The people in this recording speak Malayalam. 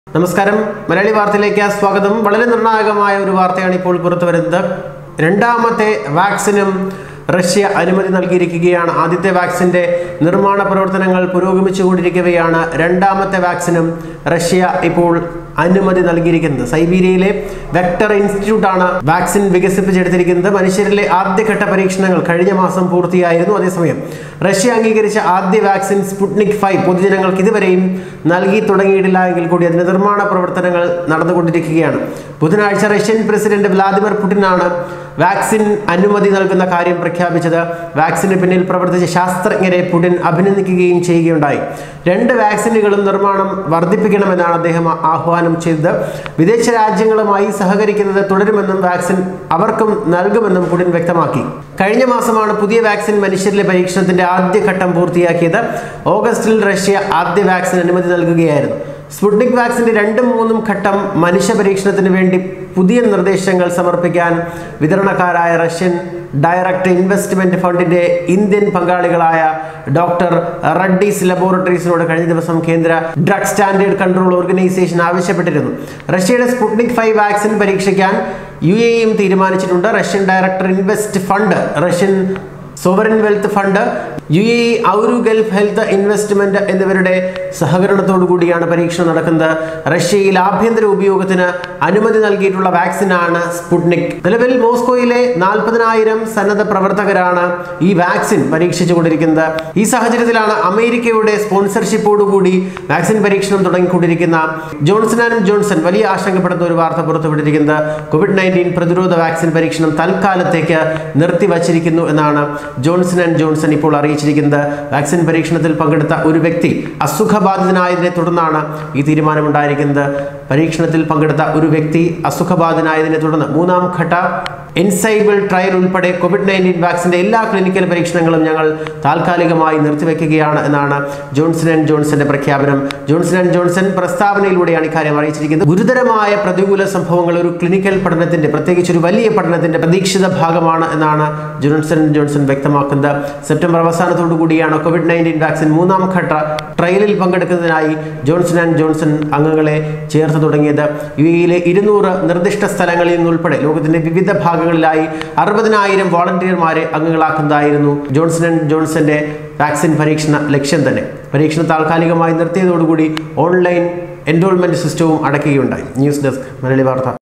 നമസ്കാരം മലയാളി വാർത്തയിലേക്ക് സ്വാഗതം വളരെ നിർണായകമായ ഒരു വാർത്തയാണ് ഇപ്പോൾ പുറത്തു വരുന്നത് രണ്ടാമത്തെ വാക്സിനും റഷ്യ അനുമതി നൽകിയിരിക്കുകയാണ് ആദ്യത്തെ വാക്സിന്റെ നിർമ്മാണ പ്രവർത്തനങ്ങൾ പുരോഗമിച്ചുകൊണ്ടിരിക്കവെയാണ് രണ്ടാമത്തെ വാക്സിനും റഷ്യ ഇപ്പോൾ അനുമതി നൽകിയിരിക്കുന്നത് സൈബീരിയയിലെ വെക്ടർ ഇൻസ്റ്റിറ്റ്യൂട്ടാണ് വാക്സിൻ വികസിപ്പിച്ചെടുത്തിരിക്കുന്നത് മനുഷ്യരിലെ ആദ്യഘട്ട പരീക്ഷണങ്ങൾ കഴിഞ്ഞ മാസം പൂർത്തിയായിരുന്നു അതേസമയം റഷ്യ അംഗീകരിച്ച ആദ്യ വാക്സിൻ സ്പുട്നിക് ഫൈവ് പൊതുജനങ്ങൾക്ക് ഇതുവരെയും നൽകി തുടങ്ങിയിട്ടില്ല എങ്കിൽ കൂടി അതിന്റെ നിർമ്മാണ പ്രവർത്തനങ്ങൾ നടന്നുകൊണ്ടിരിക്കുകയാണ് ബുധനാഴ്ച റഷ്യൻ പ്രസിഡന്റ് വ്ലാദിമിർ പുടിനാണ് വാക്സിൻ അനുമതി നൽകുന്ന കാര്യം പ്രഖ്യാപിച്ചത് വാക്സിന് പിന്നിൽ പ്രവർത്തിച്ച ശാസ്ത്രജ്ഞരെ പുടിൻ അഭിനന്ദിക്കുകയും ചെയ്യുകയുണ്ടായി രണ്ട് വാക്സിനുകളും നിർമ്മാണം വർദ്ധിപ്പിക്കണമെന്നാണ് അദ്ദേഹം ആഹ്വാനം ചെയ്തത് വിദേശ രാജ്യങ്ങളുമായി സഹകരിക്കുന്നത് തുടരുമെന്നും വാക്സിൻ അവർക്കും നൽകുമെന്നും പുടിൻ വ്യക്തമാക്കി കഴിഞ്ഞ മാസമാണ് പുതിയ വാക്സിൻ മനുഷ്യരിലെ പരീക്ഷണത്തിന്റെ ആദ്യഘട്ടം പൂർത്തിയാക്കിയത് ഓഗസ്റ്റിൽ റഷ്യ ആദ്യ വാക്സിൻ അനുമതി നൽകുകയായിരുന്നു സ്പുട്നിക് വാക്സിന്റെ രണ്ടും മൂന്നും ഘട്ടം മനുഷ്യ പരീക്ഷണത്തിന് വേണ്ടി പുതിയ നിർദ്ദേശങ്ങൾ സമർപ്പിക്കാൻ വിതരണക്കാരായ റഷ്യൻ ഡയറക്റ്റ് ഇൻവെസ്റ്റ്മെന്റ് ഫണ്ടിന്റെ ഇന്ത്യൻ പങ്കാളികളായ ഡോക്ടർ റഡ്ഡീസ് ലബോറട്ടറീസിനോട് കഴിഞ്ഞ ദിവസം കേന്ദ്ര ഡ്രഗ് സ്റ്റാൻഡേർഡ് കൺട്രോൾ ഓർഗനൈസേഷൻ ആവശ്യപ്പെട്ടിരുന്നു റഷ്യയുടെ സ്പുട്നിക് ഫൈവ് വാക്സിൻ പരീക്ഷിക്കാൻ യു എയും തീരുമാനിച്ചിട്ടുണ്ട് Russian director invest fund Russian sovereign wealth fund U A ഔരു ഗൾഫ് ഹെൽത്ത് ഇൻവെസ്റ്റ്മെന്റ് എന്നിവരുടെ സഹകരണത്തോടു കൂടിയാണ് പരീക്ഷണം നടക്കുന്നത് റഷ്യയിൽ ആഭ്യന്തര ഉപയോഗത്തിന് അനുമതി നൽകിയിട്ടുള്ള വാക്സിനാണ് സ്പുട്നിക് നിലവിൽ മോസ്കോയിലെ നാൽപ്പതിനായിരം സന്നദ്ധ പ്രവർത്തകരാണ് ഈ വാക്സിൻ പരീക്ഷിച്ചുകൊണ്ടിരിക്കുന്നത് ഈ സാഹചര്യത്തിലാണ് അമേരിക്കയുടെ സ്പോൺസർഷിപ്പോടുകൂടി വാക്സിൻ പരീക്ഷണം തുടങ്ങിക്കൊണ്ടിരിക്കുന്ന ജോൺസൺ ആൻഡ് ജോൺസൺ വലിയ ആശങ്കപ്പെടുന്ന ഒരു വാർത്ത പുറത്തുവിട്ടിരിക്കുന്നത് കോവിഡ് നയൻറ്റീൻ പ്രതിരോധ വാക്സിൻ പരീക്ഷണം തൽക്കാലത്തേക്ക് നിർത്തിവച്ചിരിക്കുന്നു എന്നാണ് ജോൺസൺ ആൻഡ് ജോൺസൺ ഇപ്പോൾ അറിയിച്ചിരിക്കുന്നത് വാക്സിൻ പരീക്ഷണത്തിൽ പങ്കെടുത്ത ഒരു വ്യക്തി അസുഖബാധിതനായതിനെ തുടർന്നാണ് ഈ തീരുമാനമുണ്ടായിരിക്കുന്നത് പരീക്ഷണത്തിൽ പങ്കെടുത്ത ഒരു വ്യക്തി അസുഖബാധിതനായതിനെ തുടർന്ന് മൂന്നാം ഘട്ട എൻസൈബിൾ ട്രയൽ ഉൾപ്പെടെ കോവിഡ് നയൻറ്റീൻ വാക്സിന്റെ എല്ലാ ക്ലിനിക്കൽ പരീക്ഷണങ്ങളും ഞങ്ങൾ താൽക്കാലികമായി നിർത്തിവെക്കുകയാണ് എന്നാണ് ജോൺസൺ ആൻഡ് ജോൺസന്റെ പ്രഖ്യാപനം ജോൺസൺ ആൻഡ് ജോൺസൺ പ്രസ്താവനയിലൂടെയാണ് ഇക്കാര്യം അറിയിച്ചിരിക്കുന്നത് ഗുരുതരമായ പ്രതികൂല സംഭവങ്ങൾ ഒരു ക്ലിനിക്കൽ പഠനത്തിന്റെ പ്രത്യേകിച്ച് ഒരു വലിയ പഠനത്തിന്റെ പ്രതീക്ഷിത ഭാഗമാണ് എന്നാണ് ജോൺസൺ ആൻഡ് ജോൺസൺ വ്യക്തമാക്കുന്നത് സെപ്റ്റംബർ അവസാനത്തോടു കൂടിയാണ് കോവിഡ് നയൻറ്റീൻ വാക്സിൻ മൂന്നാം ഘട്ട ട്രയലിൽ പങ്കെടുക്കുന്നതിനായി ജോൺസൺ ആൻഡ് ജോൺസൺ അംഗങ്ങളെ ചേർത്ത് തുടങ്ങിയത് യു എയിലെ ഇരുന്നൂറ് നിർദ്ദിഷ്ട സ്ഥലങ്ങളിൽ നിന്നുൾപ്പെടെ ലോകത്തിന്റെ വിവിധ ഭാഗങ്ങളിലായി അറുപതിനായിരം വോളണ്ടിയർമാരെ അംഗങ്ങളാക്കുന്നതായിരുന്നു ജോൺസൺ ആൻഡ് ജോൺസന്റെ വാക്സിൻ പരീക്ഷണ ലക്ഷ്യം തന്നെ പരീക്ഷണം താൽക്കാലികമായി നിർത്തിയതോടുകൂടി ഓൺലൈൻ എൻറോൾമെന്റ് സിസ്റ്റവും അടയ്ക്കുകയുണ്ടായി ന്യൂസ് ഡെസ്ക് മലയാളി വാർത്ത